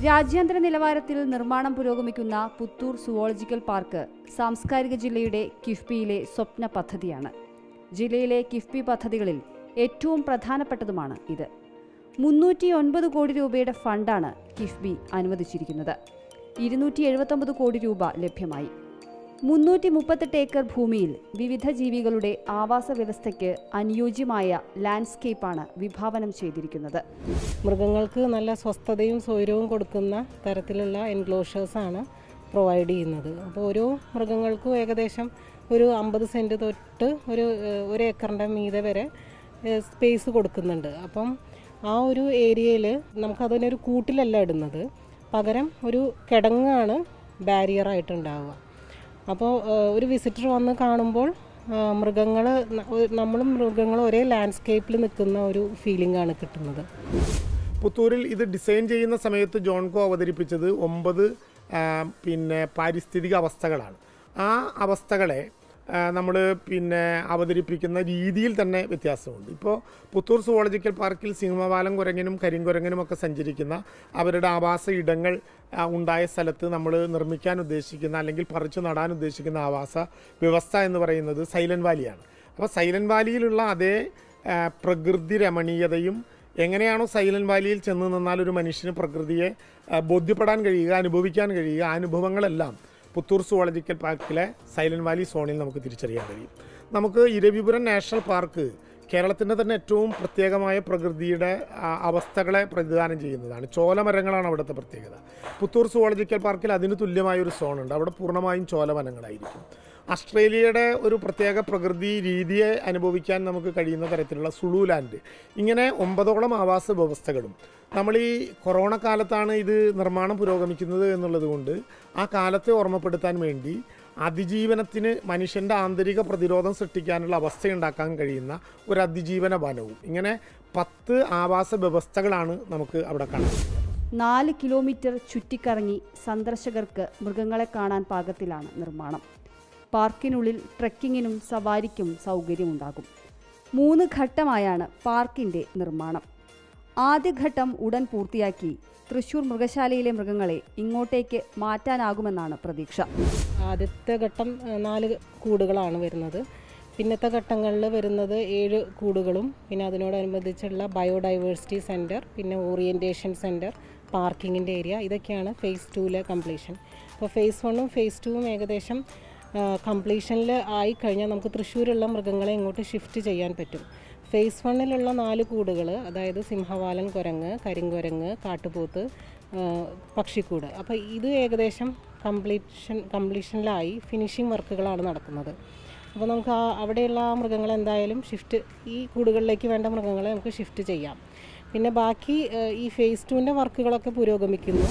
രാജ്യാന്തര നിലവാരത്തിൽ നിർമ്മാണം പുരോഗമിക്കുന്ന പുത്തൂർ സുവോളജിക്കൽ പാർക്ക് സാംസ്കാരിക ജില്ലയുടെ കിഫ്ബിയിലെ സ്വപ്ന പദ്ധതിയാണ് ജില്ലയിലെ കിഫ്ബി പദ്ധതികളിൽ ഏറ്റവും പ്രധാനപ്പെട്ടതുമാണ് ഇത് മുന്നൂറ്റി ഒൻപത് കോടി രൂപയുടെ ഫണ്ടാണ് കിഫ്ബി അനുവദിച്ചിരിക്കുന്നത് ഇരുന്നൂറ്റി എഴുപത്തൊമ്പത് കോടി രൂപ ലഭ്യമായി മുന്നൂറ്റി മുപ്പത്തെട്ട് ഏക്കർ ഭൂമിയിൽ വിവിധ ജീവികളുടെ ആവാസ വ്യവസ്ഥയ്ക്ക് അനുയോജ്യമായ ലാൻഡ്സ്കേപ്പാണ് വിഭാവനം ചെയ്തിരിക്കുന്നത് മൃഗങ്ങൾക്ക് നല്ല സ്വസ്ഥതയും സൗകര്യവും കൊടുക്കുന്ന തരത്തിലുള്ള എൻക്ലോഷേഴ്സാണ് പ്രൊവൈഡ് ചെയ്യുന്നത് അപ്പോൾ ഓരോ മൃഗങ്ങൾക്കും ഏകദേശം ഒരു അമ്പത് സെൻറ്റ് തൊട്ട് ഒരു ഏഹ്, ഒരു ഏക്കറിൻ്റെ മീതെ വരെ സ്പേസ് കൊടുക്കുന്നുണ്ട് അപ്പം ആ ഒരു ഏരിയയിൽ നമുക്കതിനൊരു കൂട്ടിലല്ല ഇടുന്നത് പകരം ഒരു കിടങ്ങാണ് ബാരിയറായിട്ടുണ്ടാവുക അപ്പോൾ ഒരു വിസിറ്റർ വന്ന് കാണുമ്പോൾ മൃഗങ്ങൾ നമ്മളും മൃഗങ്ങളും ഒരേ ലാൻഡ്സ്കേപ്പിൽ നിൽക്കുന്ന ഒരു ഫീലിംഗ് ആണ് കിട്ടുന്നത് പുത്തൂരിൽ ഇത് ഡിസൈൻ ചെയ്യുന്ന സമയത്ത് ജോൺകോ അവതരിപ്പിച്ചത് ഒമ്പത് ആ, പിന്നെ പാരിസ്ഥിതിക അവസ്ഥകളാണ് ആ അവസ്ഥകളെ നമ്മൾ പിന്നെ അവതരിപ്പിക്കുന്ന രീതിയിൽ തന്നെ വ്യത്യാസമുണ്ട് ഇപ്പോൾ പുത്തൂർ സുവോളജിക്കൽ പാർക്കിൽ സിംഹവാലം കുരങ്ങനും കരിങ്കുരങ്ങനും ഒക്കെ സഞ്ചരിക്കുന്ന അവരുടെ ആവാസ ഇടങ്ങൾ ആ, ഉണ്ടായ സ്ഥലത്ത് നമ്മൾ നിർമ്മിക്കാൻ ഉദ്ദേശിക്കുന്ന അല്ലെങ്കിൽ പറിച്ചു നടാൻ ഉദ്ദേശിക്കുന്ന ആവാസ വ്യവസ്ഥ എന്ന് പറയുന്നത് സൈലന്റ് വാലിയാണ് അപ്പോൾ സൈലന്റ് വാലിയിലുള്ള അതേ ആ, പ്രകൃതി രമണീയതയും എങ്ങനെയാണോ സൈലന്റ് വാലിയിൽ ചെന്ന് നിന്നാൽ ഒരു മനുഷ്യന് പ്രകൃതിയെ ആ, ബോധ്യപ്പെടാൻ കഴിയുക അനുഭവിക്കാൻ കഴിയുക ആ അനുഭവങ്ങളെല്ലാം പുത്തൂർ സുവോളജിക്കൽ പാർക്കിലെ സൈലന്റ് വാലി സോണിൽ നമുക്ക് തിരിച്ചറിയാൻ കഴിയും നമുക്ക് ഇരവിപുരം നാഷണൽ പാർക്ക് കേരളത്തിൻ്റെ തന്നെ ഏറ്റവും പ്രത്യേകമായ പ്രകൃതിയുടെ ആ, അവസ്ഥകളെ പ്രതിദാനം ചെയ്യുന്നതാണ് ചോലമരങ്ങളാണ് അവിടുത്തെ പ്രത്യേകത പുത്തൂർ സുവോളജിക്കൽ പാർക്കിൽ അതിന് തുല്യമായ ഒരു സോണുണ്ട് അവിടെ പൂർണ്ണമായും ചോലവനങ്ങളായിരിക്കും ഓസ്ട്രേലിയയുടെ ഒരു പ്രത്യേക പ്രകൃതി രീതിയെ അനുഭവിക്കാൻ നമുക്ക് കഴിയുന്ന തരത്തിലുള്ള സുളു ലാൻഡ് ഇങ്ങനെ ഒമ്പതോളം ആവാസ വ്യവസ്ഥകളും നമ്മൾ ഈ കൊറോണ കാലത്താണ് ഇത് നിർമ്മാണം പുരോഗമിക്കുന്നത് എന്നുള്ളത് കൊണ്ട് ആ കാലത്തെ ഓർമ്മപ്പെടുത്താൻ വേണ്ടി അതിജീവനത്തിന് മനുഷ്യൻ്റെ ആന്തരിക പ്രതിരോധം സൃഷ്ടിക്കാനുള്ള അവസ്ഥയുണ്ടാക്കാൻ കഴിയുന്ന ഒരു അതിജീവന വനവും ഇങ്ങനെ പത്ത് ആവാസ വ്യവസ്ഥകളാണ് നമുക്ക് അവിടെ കാണാൻ നാല് കിലോമീറ്റർ ചുറ്റിക്കറങ്ങി സന്ദർശകർക്ക് മൃഗങ്ങളെ കാണാൻ പാകത്തിലാണ് നിർമ്മാണം പാർക്കിനുള്ളിൽ ട്രെക്കിങ്ങിനും സവാരിക്കും സൗകര്യമുണ്ടാകും മൂന്ന് ഘട്ടമായാണ് പാർക്കിന്റെ നിർമ്മാണം ആദ്യഘട്ടം ഉടൻ പൂർത്തിയാക്കി തൃശൂർ മൃഗശാലയിലെ മൃഗങ്ങളെ ഇങ്ങോട്ടേക്ക് മാറ്റാനാകുമെന്നാണ് പ്രതീക്ഷ ആദ്യത്തെ ഘട്ടം ഏഹ്, നാല് കൂടുകളാണ് വരുന്നത് പിന്നത്തെ ഘട്ടങ്ങളിൽ വരുന്നത് ഏഴ് കൂടുകളും പിന്നെ അതിനോടനുബന്ധിച്ചുള്ള ബയോഡൈവേഴ്സിറ്റി സെൻറ്റർ പിന്നെ ഓറിയൻറ്റേഷൻ സെൻറ്റർ പാർക്കിങ്ങിൻ്റെ ഏരിയ ഇതൊക്കെയാണ് ഫേസ് ടൂവിലെ കംപ്ലീഷൻ അപ്പോൾ ഫേസ് വണ്ണും ഫേസ് ടൂവും ഏകദേശം കംപ്ലീഷനിൽ ആയി കഴിഞ്ഞാൽ നമുക്ക് തൃശ്ശൂരുള്ള മൃഗങ്ങളെ ഇങ്ങോട്ട് ഷിഫ്റ്റ് ചെയ്യാൻ പറ്റും ഫേസ് വണ്ണിലുള്ള നാല് കൂടുകൾ അതായത് സിംഹവാലൻ കുരങ്ങ് കരിങ്കുരങ്ങ് കാട്ടുപോത്ത് ആ, പക്ഷിക്കൂട് അപ്പോൾ ഇത് ഏകദേശം കംപ്ലീഷൻ കംപ്ലീഷനിലായി ഫിനിഷിംഗ് വർക്കുകളാണ് നടക്കുന്നത് അപ്പോൾ നമുക്ക് ആ അവിടെയുള്ള ആ മൃഗങ്ങളെ എന്തായാലും ഷിഫ്റ്റ് ഈ കൂടുകളിലേക്ക് വേണ്ട മൃഗങ്ങളെ നമുക്ക് ഷിഫ്റ്റ് ചെയ്യാം പിന്നെ ബാക്കി ആ, ഈ ഫേസ് ടുവിൻ്റെ വർക്കുകളൊക്കെ പുരോഗമിക്കുന്നു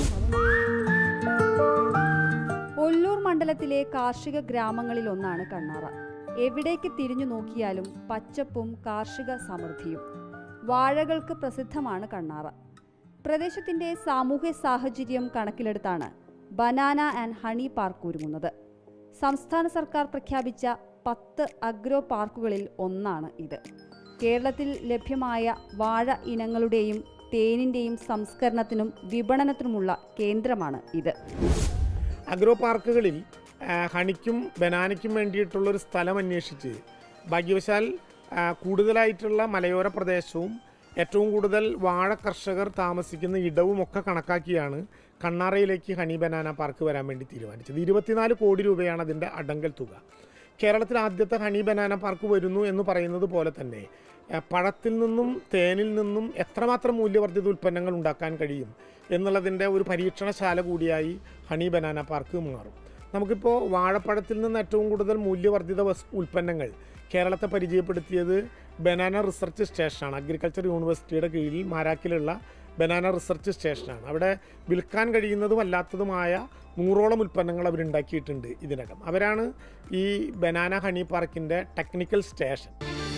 ഒല്ലൂർ മണ്ഡലത്തിലെ കാർഷിക ഗ്രാമങ്ങളിൽ ഒന്നാണ് കണ്ണാറ എവിടേക്ക് തിരിഞ്ഞു നോക്കിയാലും പച്ചപ്പും കാർഷിക സമൃദ്ധിയും വാഴകൾക്ക് പ്രസിദ്ധമാണ് കണ്ണാറ പ്രദേശത്തിന്റെ സാമൂഹ്യ സാഹചര്യം കണക്കിലെടുത്താണ് ബനാന ആൻഡ് ഹണി പാർക്ക് ഒരുങ്ങുന്നത് സംസ്ഥാന സർക്കാർ പ്രഖ്യാപിച്ച പത്ത് അഗ്രോ പാർക്കുകളിൽ ഒന്നാണ് ഇത് കേരളത്തിൽ ലഭ്യമായ വാഴ ഇനങ്ങളുടെയും തേനിന്റെയും സംസ്കരണത്തിനും വിപണനത്തിനുമുള്ള കേന്ദ്രമാണ് ഇത് അഗ്രോ പാർക്കുകളിൽ ആ, ഹണിക്കും ബനാനയ്ക്കും വേണ്ടിയിട്ടുള്ള ഒരു സ്ഥലം അന്വേഷിച്ച് ഭാഗ്യവശാൽ ആ, കൂടുതലായിട്ടുള്ള മലയോര പ്രദേശവും ഏറ്റവും കൂടുതൽ വാഴ കർഷകർ താമസിക്കുന്ന ഇടവും ഒക്കെ കണക്കാക്കിയാണ് കണ്ണാറയിലേക്ക് ഹണി ബനാന പാർക്ക് വരാൻ വേണ്ടി തീരുമാനിച്ചത് ഇരുപത്തിനാല് കോടി രൂപയാണ് അതിൻ്റെ അടങ്കൽ തുക കേരളത്തിൽ ആദ്യത്തെ ഹണി ബനാന പാർക്ക് വരുന്നു എന്ന് പറയുന്നത് പോലെ തന്നെ ആ, പഴത്തിൽ നിന്നും തേനിൽ നിന്നും എത്രമാത്രം മൂല്യവർദ്ധിത ഉൽപ്പന്നങ്ങൾ ഉണ്ടാക്കാൻ കഴിയും എന്നുള്ളതിൻ്റെ ഒരു പരീക്ഷണശാല കൂടിയായി ഹണി ബനാന പാർക്ക് മാറും നമുക്കിപ്പോൾ വാഴപ്പഴത്തിൽ നിന്ന് ഏറ്റവും കൂടുതൽ മൂല്യവർദ്ധിത വസ് ഉൽപ്പന്നങ്ങൾ കേരളത്തെ പരിചയപ്പെടുത്തിയത് ബനാന റിസർച്ച് സ്റ്റേഷനാണ് അഗ്രികൾച്ചർ യൂണിവേഴ്സിറ്റിയുടെ കീഴിൽ മാരാക്കിലുള്ള ബനാന റിസർച്ച് സ്റ്റേഷനാണ് അവിടെ വിൽക്കാൻ കഴിയുന്നതും അല്ലാത്തതുമായ നൂറോളം ഉൽപ്പന്നങ്ങൾ അവരുണ്ടാക്കിയിട്ടുണ്ട് ഇതിനകം അവരാണ് ഈ ബനാന ഹണി പാർക്കിൻ്റെ ടെക്നിക്കൽ സ്റ്റേഷൻ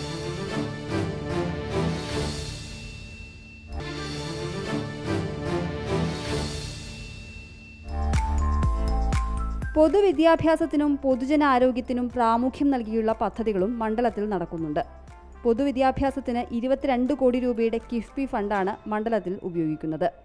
പൊതുവിദ്യാഭ്യാസത്തിനും പൊതുജനാരോഗ്യത്തിനും പ്രാമുഖ്യം നൽകിയുള്ള പദ്ധതികളും മണ്ഡലത്തിൽ നടക്കുന്നുണ്ട് പൊതുവിദ്യാഭ്യാസത്തിന് ഇരുപത്തിരണ്ട് കോടി രൂപയുടെ കിഫ്ബി ഫണ്ടാണ് മണ്ഡലത്തിൽ ഉപയോഗിക്കുന്നത്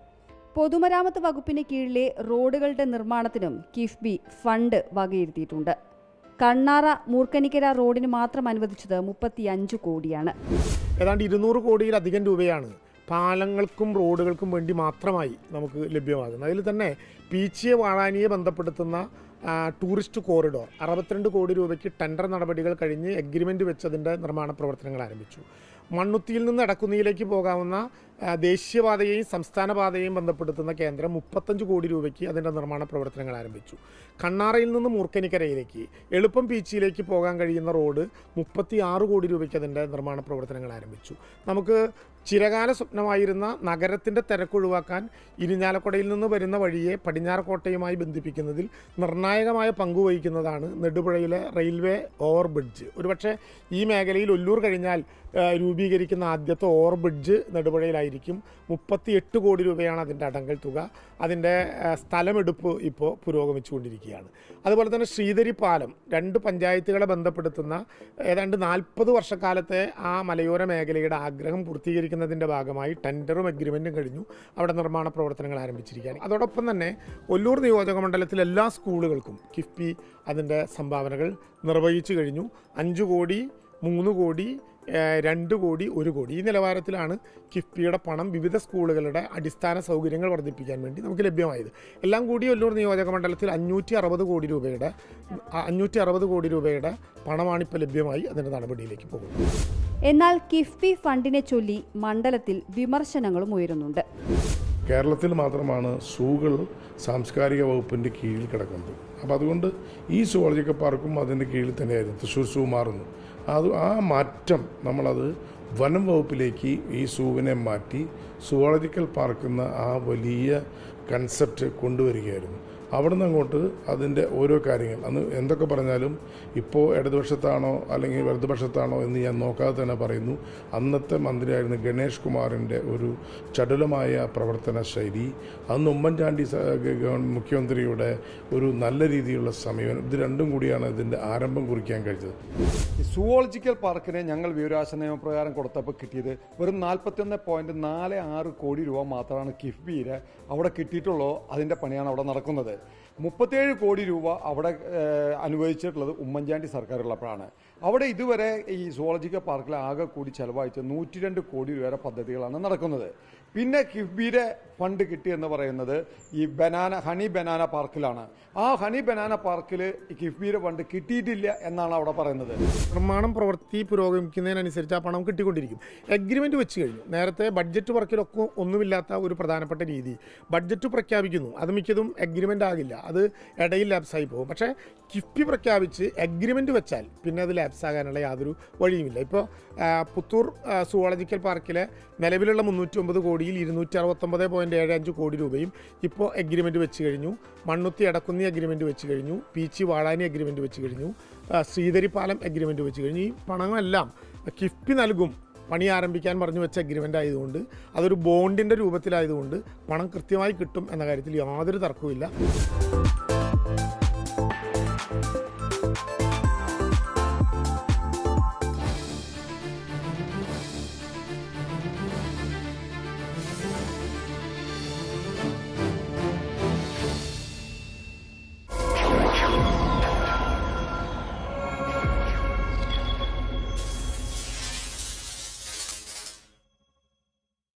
പൊതുമരാമത്ത് വകുപ്പിന് കീഴിലെ റോഡുകളുടെ നിർമ്മാണത്തിനും കിഫ്ബി ഫണ്ട് വകയിരുത്തിയിട്ടുണ്ട് കണ്ണാറ മൂർക്കനിക്കര റോഡിന് മാത്രം അനുവദിച്ചത് മുപ്പത്തിയഞ്ച് കോടിയാണ് ഏതാണ്ട് ഇരുന്നൂറ് കോടിയിലധികം രൂപയാണ് പാലങ്ങൾക്കും റോഡുകൾക്കും വേണ്ടി മാത്രമായി നമുക്ക് ലഭ്യമാകുന്നത് അതിൽ തന്നെ പീച്ചിയെ വാഴാനിയെ ബന്ധപ്പെടുത്തുന്ന ആ, ടൂറിസ്റ്റ് കോറിഡോർ അറുപത്തിരണ്ട് കോടി രൂപയ്ക്ക് ടെൻഡർ നടപടികൾ കഴിഞ്ഞ് എഗ്രിമെൻ്റ് വെച്ചതിൻ്റെ നിർമ്മാണ പ്രവർത്തനങ്ങൾ ആരംഭിച്ചു മണ്ണുത്തിയിൽ നിന്ന് എടക്കുന്നിയിലേക്ക് പോകാവുന്ന ആ, ദേശീയപാതയെയും സംസ്ഥാന പാതയെയും ബന്ധപ്പെടുത്തുന്ന കേന്ദ്രം മുപ്പത്തഞ്ച് കോടി രൂപയ്ക്ക് അതിൻ്റെ നിർമ്മാണ പ്രവർത്തനങ്ങൾ ആരംഭിച്ചു കണ്ണാറയിൽ നിന്ന് മൂർക്കനിക്കരയിലേക്ക് എളുപ്പം ബീച്ചിലേക്ക് പോകാൻ കഴിയുന്ന റോഡ് മുപ്പത്തി ആറ് കോടി രൂപയ്ക്ക് അതിൻ്റെ നിർമ്മാണ പ്രവർത്തനങ്ങൾ ആരംഭിച്ചു നമുക്ക് ചിരകാല സ്വപ്നമായിരുന്ന നഗരത്തിൻ്റെ തിരക്കൊഴിവാക്കാൻ ഇരിഞ്ഞാലക്കുടയിൽ നിന്ന് വരുന്ന വഴിയെ പടിഞ്ഞാറക്കോട്ടയുമായി ബന്ധിപ്പിക്കുന്നതിൽ നിർണായകമായ പങ്കുവഹിക്കുന്നതാണ് നെടുപുഴയിലെ റെയിൽവേ ഓവർ ബ്രിഡ്ജ് ഒരുപക്ഷെ ഈ മേഖലയിൽ ഒല്ലൂർ കഴിഞ്ഞാൽ ആ, രൂപീകരിക്കുന്ന ആദ്യത്തെ ഓവർ ബ്രിഡ്ജ് നെടുപുഴയിലായിരിക്കും മുപ്പത്തിയെട്ട് കോടി രൂപയാണ് അതിൻ്റെ അടങ്കൽ തുക അതിൻ്റെ ആ, സ്ഥലമെടുപ്പ് ഇപ്പോൾ പുരോഗമിച്ചുകൊണ്ടിരിക്കുകയാണ് അതുപോലെ തന്നെ ശ്രീധരി പാലം രണ്ട് പഞ്ചായത്തുകളെ ബന്ധപ്പെടുത്തുന്ന ഏതാണ്ട് നാൽപ്പത് വർഷക്കാലത്തെ ആ മലയോര മേഖലയുടെ ആഗ്രഹം പൂർത്തീകരിക്കുന്നതിൻ്റെ ഭാഗമായി ടെൻഡറും അഗ്രിമെൻറ്റും കഴിഞ്ഞു അവിടെ നിർമ്മാണ പ്രവർത്തനങ്ങൾ ആരംഭിച്ചിരിക്കുകയാണ് അതോടൊപ്പം തന്നെ ഒല്ലൂർ നിയോജക മണ്ഡലത്തിലെ എല്ലാ സ്കൂളുകൾക്കും കിഫ്ബി അതിൻ്റെ സംഭാവനകൾ നിർവഹിച്ചു കഴിഞ്ഞു അഞ്ച് കോടി മൂന്ന് കോടി ഏഹ്, രണ്ട് കോടി ഒരു കോടി ഈ നിലവാരത്തിലാണ് കിഫ്ബിയുടെ പണം വിവിധ സ്കൂളുകളുടെ അടിസ്ഥാന സൗകര്യങ്ങൾ വർദ്ധിപ്പിക്കാൻ വേണ്ടി നമുക്ക് ലഭ്യമായത് എല്ലാം കൂടി ഒല്ലൂർ നിയോജക മണ്ഡലത്തിൽ അഞ്ഞൂറ്റി അറുപത് കോടി രൂപയുടെ അഞ്ഞൂറ്റി അറുപത് കോടി രൂപയുടെ പണമാണ് ഇപ്പോൾ ലഭ്യമായി അതിൻ്റെ നടപടിയിലേക്ക് പോകുന്നത് എന്നാൽ കിഫ്ബി ഫണ്ടിനെ ചൊല്ലി മണ്ഡലത്തിൽ വിമർശനങ്ങളും ഉയരുന്നുണ്ട് കേരളത്തിൽ മാത്രമാണ് സൂകൾ സാംസ്കാരിക വകുപ്പിൻ്റെ കീഴിൽ കിടക്കുന്നത് അപ്പോൾ അതുകൊണ്ട് ഈ സുവോളജിക്കൽ പാർക്കും അതിൻ്റെ കീഴിൽ തന്നെയായിരുന്നു തൃശ്ശൂർ സൂ മാറുന്നു അത് ആ മാറ്റം നമ്മളത് വനം വകുപ്പിലേക്ക് ഈ സൂവിനെ മാറ്റി സുവോളജിക്കൽ പാർക്ക് എന്ന ആ വലിയ കൺസെപ്റ്റ് കൊണ്ടുവരികയായിരുന്നു അവിടുന്ന് അങ്ങോട്ട് അതിൻ്റെ ഓരോ കാര്യങ്ങൾ അന്ന് എന്തൊക്കെ പറഞ്ഞാലും ഇപ്പോൾ ഇടതുപക്ഷത്താണോ അല്ലെങ്കിൽ വലതുപക്ഷത്താണോ എന്ന് ഞാൻ നോക്കാതെ തന്നെ പറയുന്നു അന്നത്തെ മന്ത്രിയായിരുന്ന ഗണേഷ് കുമാറിൻ്റെ ഒരു ചടുലമായ പ്രവർത്തന ശൈലി അന്ന് ഉമ്മൻചാണ്ടി സ- ഗ- ഗവ- മുഖ്യമന്ത്രിയുടെ ഒരു നല്ല രീതിയിലുള്ള സമീപനം ഇത് രണ്ടും കൂടിയാണ് ഇതിൻ്റെ ആരംഭം കുറിക്കാൻ കഴിഞ്ഞത് ഈ സുവോളജിക്കൽ പാർക്കിന് ഞങ്ങൾ വിവരാശ നിയമപ്രകാരം കൊടുത്തപ്പോൾ കിട്ടിയത് വെറും നാൽപ്പത്തിയൊന്ന് പോയിന്റ് നാല് ആറ് കോടി രൂപ മാത്രമാണ് കിഫ്ബിയിൽ അവിടെ കിട്ടിയിട്ടുള്ളൂ അതിൻ്റെ പണിയാണ് അവിടെ നടക്കുന്നത് മുപ്പത്തേഴ് കോടി രൂപ അവിടെ ഏഹ്, അനുവദിച്ചിട്ടുള്ളത് ഉമ്മൻചാണ്ടി സർക്കാർ ഉള്ളപ്പോഴാണ് അവിടെ ഇതുവരെ ഈ സുവോളജിക്കൽ പാർക്കിൽ ആകെ കൂടി ചെലവഴിച്ച നൂറ്റി രണ്ട് കോടി രൂപയുടെ പദ്ധതികളാണ് നടക്കുന്നത് പിന്നെ കിഫ്ബിയുടെ ഫണ്ട് കിട്ടിയെന്ന് പറയുന്നത് ഈ ബനാന ഹണി ബനാന പാർക്കിലാണ് ആ ഹണി ബനാന പാർക്കിൽ കിഫ്ബിയുടെ ഫണ്ട് കിട്ടിയിട്ടില്ല എന്നാണ് അവിടെ പറയുന്നത് നിർമ്മാണം പ്രവൃത്തി പുരോഗമിക്കുന്നതിനനുസരിച്ച് ആ പണം കിട്ടിക്കൊണ്ടിരിക്കും എഗ്രിമെൻ്റ് വെച്ച് കഴിഞ്ഞു നേരത്തെ ബഡ്ജറ്റ് വർക്കിലൊക്കെ ഒന്നുമില്ലാത്ത ഒരു പ്രധാനപ്പെട്ട രീതി ബഡ്ജറ്റ് പ്രഖ്യാപിക്കുന്നു അത് മിക്കതും എഗ്രിമെൻ്റ് ആകില്ല അത് ഇടയിൽ ലാപ്സായി പോകും പക്ഷേ കിഫ്ബി പ്രഖ്യാപിച്ച് എഗ്രിമെൻ്റ് വെച്ചാൽ പിന്നെ അത് ലാപ്സ് ആകാനുള്ള യാതൊരു വഴിയുമില്ല ഇപ്പോൾ പുത്തൂർ ആ, സുവോളജിക്കൽ പാർക്കിലെ നിലവിലുള്ള മുന്നൂറ്റി ഒമ്പത് കോടിയിൽ ഇരുന്നൂറ്റി അറുപത്തൊമ്പത് പോയിൻറ്റ് ഏഴ് അഞ്ച് കോടി രൂപയും ഇപ്പോൾ എഗ്രിമെൻറ്റ് വെച്ച് കഴിഞ്ഞു മണ്ണുത്തി അടക്കുന്നി എഗ്രിമെൻറ്റ് വെച്ച് കഴിഞ്ഞു പീച്ചി വാളാനി എഗ്രിമെൻറ്റ് വെച്ച് കഴിഞ്ഞു ആ, ശ്രീധരി പാലം എഗ്രിമെൻറ്റ് വെച്ച് കഴിഞ്ഞു ഈ പണമെല്ലാം കിഫ്ബി നൽകും പണി ആരംഭിക്കാൻ പറഞ്ഞു വെച്ച എഗ്രിമെൻ്റ് ആയതുകൊണ്ട് അതൊരു ബോണ്ടിൻ്റെ രൂപത്തിലായതുകൊണ്ട് പണം കൃത്യമായി കിട്ടും എന്ന കാര്യത്തിൽ യാതൊരു തർക്കവുമില്ല